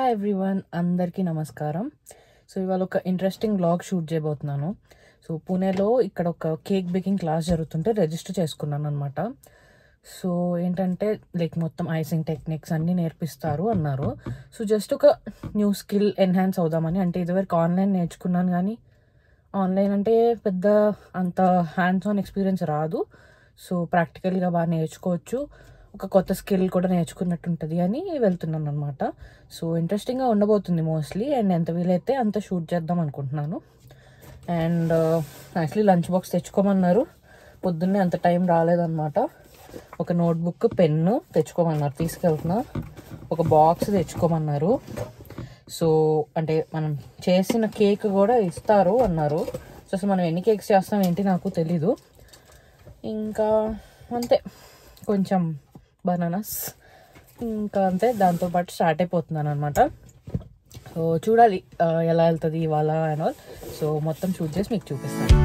Hi everyone అందరికీ నమస్కారం so ఇవాళ ఒక ఇంట్రెస్టింగ్ వ్లాగ్ షూట్ చేయబోతున్నాను సో పూణేలో ఇక్కడ ఒక కేక్ బేకింగ్ క్లాస్ జరుగుతుంటే రిజిస్టర్ చేసుకున్నాను అనమాట సో ఏంటంటే లైక్ మొత్తం ఐసింగ్ టెక్నిక్స్ అన్నీ నేర్పిస్తారు అన్నారు సో జస్ట్ ఒక న్యూ స్కిల్ ఎన్హాన్స్ అవుదామని అంటే ఇదివరకు ఆన్లైన్ నేర్చుకున్నాను కానీ ఆన్లైన్ అంటే పెద్ద అంత హ్యాండ్స్ ఆన్ ఎక్స్పీరియన్స్ రాదు సో ప్రాక్టికల్గా బాగా నేర్చుకోవచ్చు ఒక కొత్త స్కిల్ కూడా నేర్చుకున్నట్టు ఉంటుంది అని వెళ్తున్నాను అనమాట సో ఇంట్రెస్టింగ్గా ఉండబోతుంది మోస్ట్లీ అండ్ ఎంత వీలైతే అంత షూట్ చేద్దాం అనుకుంటున్నాను అండ్ యాక్చువల్లీ లంచ్ బాక్స్ తెచ్చుకోమన్నారు పొద్దున్నే అంత టైం రాలేదన్నమాట ఒక నోట్బుక్ పెన్ను తెచ్చుకోమన్నారు తీసుకెళ్తున్నా ఒక బాక్స్ తెచ్చుకోమన్నారు సో అంటే మనం చేసిన కేక్ కూడా ఇస్తారు అన్నారు సో అసలు మనం ఎన్ని కేక్స్ చేస్తాం ఏంటి నాకు తెలీదు ఇంకా అంతే కొంచెం బనానాస్ ఇంకా అంతే దాంతోపాటు స్టార్ట్ అయిపోతున్నాను అనమాట సో చూడాలి ఆ, ఎలా వెళ్తుంది ఇవాళ అండ్ ఆల్ సో మొత్తం షూట్ చేసి మీకు చూపిస్తాను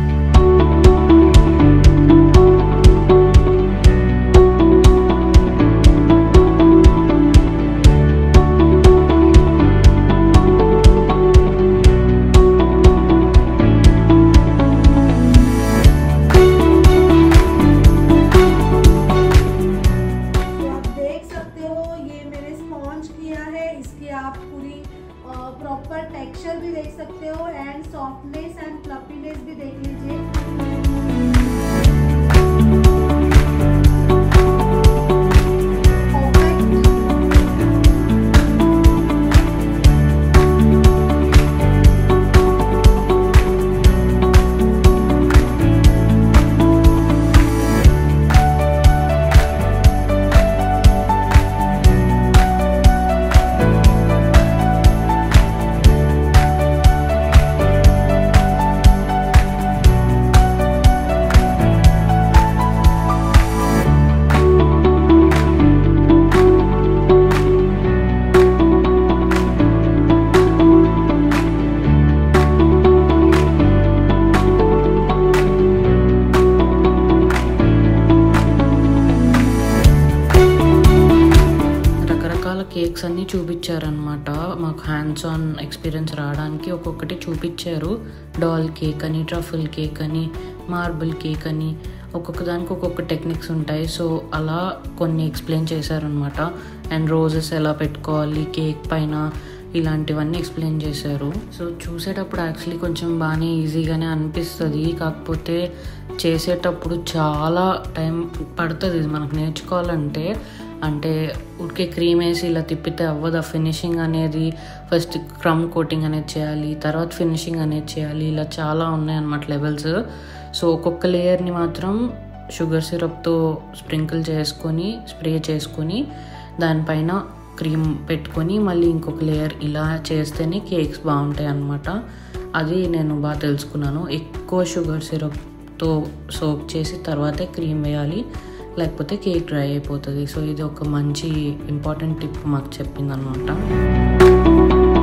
तो आप देख सकते हो ये मैंने स्पॉन्ज किया है इसकी आप पूरी प्रॉपर टेक्सचर भी देख सकते हो एंड सॉफ्टनेस एंड फ्लफीनेस भी देख लीजिए Perfect. రకరకాల కేక్స్ అన్నీ చూపించారనమాట మాకు హ్యాండ్స్ ఆన్ ఎక్స్పీరియన్స్ రావడానికి ఒక్కొక్కటి చూపించారు డాల్ కేక్ అని ట్రఫుల్ కేక్ అని మార్బుల్ కేక్ అని ఒక్కొక్క దానికి ఒక్కొక్క టెక్నిక్స్ ఉంటాయి సో అలా కొన్ని ఎక్స్ప్లెయిన్ చేశారనమాట అండ్ రోజెస్ ఎలా పెట్టుకోవాలి కేక్ పైన ఇలాంటివన్నీ ఎక్స్ప్లెయిన్ చేశారు సో చూసేటప్పుడు యాక్చువల్లీ కొంచెం బాగానే ఈజీగానే అనిపిస్తుంది కాకపోతే చేసేటప్పుడు చాలా టైం పడుతుంది ఇది మనకు నేర్చుకోవాలంటే అంటే ఉడికే క్రీమ్ వేసి ఇలా తిప్పితే అవ్వదు ఆ ఫినిషింగ్ అనేది ఫస్ట్ క్రమ్ కోటింగ్ అనేది చేయాలి తర్వాత ఫినిషింగ్ అనేది చేయాలి ఇలా చాలా ఉన్నాయన్నమాట లెవెల్స్ సో ఒక్కొక్క లేయర్ని మాత్రం షుగర్ సిరప్తో స్ప్రింకిల్ చేసుకొని స్ప్రే చేసుకొని దానిపైన క్రీమ్ పెట్టుకొని మళ్ళీ ఇంకొక లేయర్ ఇలా చేస్తేనే కేక్స్ బాగుంటాయి అన్నమాట అది నేను బాగా తెలుసుకున్నాను ఎక్కువ షుగర్ సిరప్తో సోక్ చేసి తర్వాతే క్రీమ్ వేయాలి లేకపోతే కేక్ డ్రై అయిపోతుంది సో ఇది ఒక మంచి ఇంపార్టెంట్ టిప్ మాకు చెప్పింది అనమాట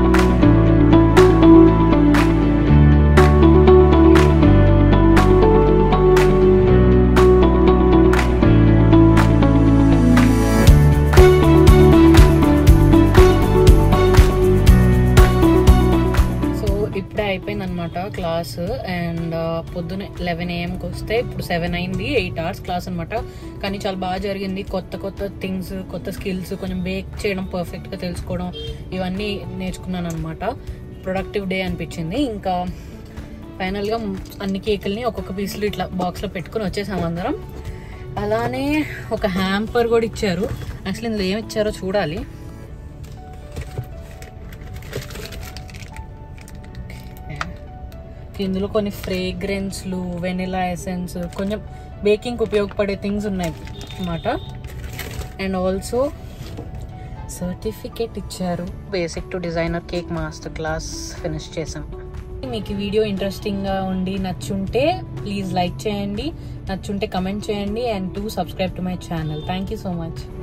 సో ఇప్పుడే అయిపోయింది అనమాట క్లాస్ అండ్ పొద్దున లెవెన్ ఏఎంకి వస్తే ఇప్పుడు సెవెన్ అయింది ఎయిట్ అవర్స్ క్లాస్ అనమాట కానీ చాలా బాగా జరిగింది కొత్త కొత్త థింగ్స్ కొత్త స్కిల్స్ కొంచెం బేక్ చేయడం పర్ఫెక్ట్గా తెలుసుకోవడం ఇవన్నీ నేర్చుకున్నాను అనమాట ప్రొడక్టివ్ డే అనిపించింది ఇంకా ఫైనల్గా అన్ని కేకుల్ని ఒక్కొక్క పీసులు ఇట్లా బాక్స్లో పెట్టుకొని వచ్చేసాం అందరం అలానే ఒక హ్యాంపర్ కూడా ఇచ్చారు యాక్చువల్లీ ఇందులో ఏమి ఇచ్చారో చూడాలి ఇందులో కొన్ని ఫ్రేగ్రెన్స్లు వెనిలా ఎసెన్స్ కొంచెం బేకింగ్ ఉపయోగపడే థింగ్స్ ఉన్నాయి అన్నమాట అండ్ ఆల్సో సర్టిఫికేట్ ఇచ్చారు basic to designer cake master class finish చేసాం మీకు ఈ వీడియో ఇంట్రెస్టింగ్గా ఉండి నచ్చుంటే ప్లీజ్ లైక్ చేయండి నచ్చుంటే కమెంట్ చేయండి and to subscribe to my channel thank you so much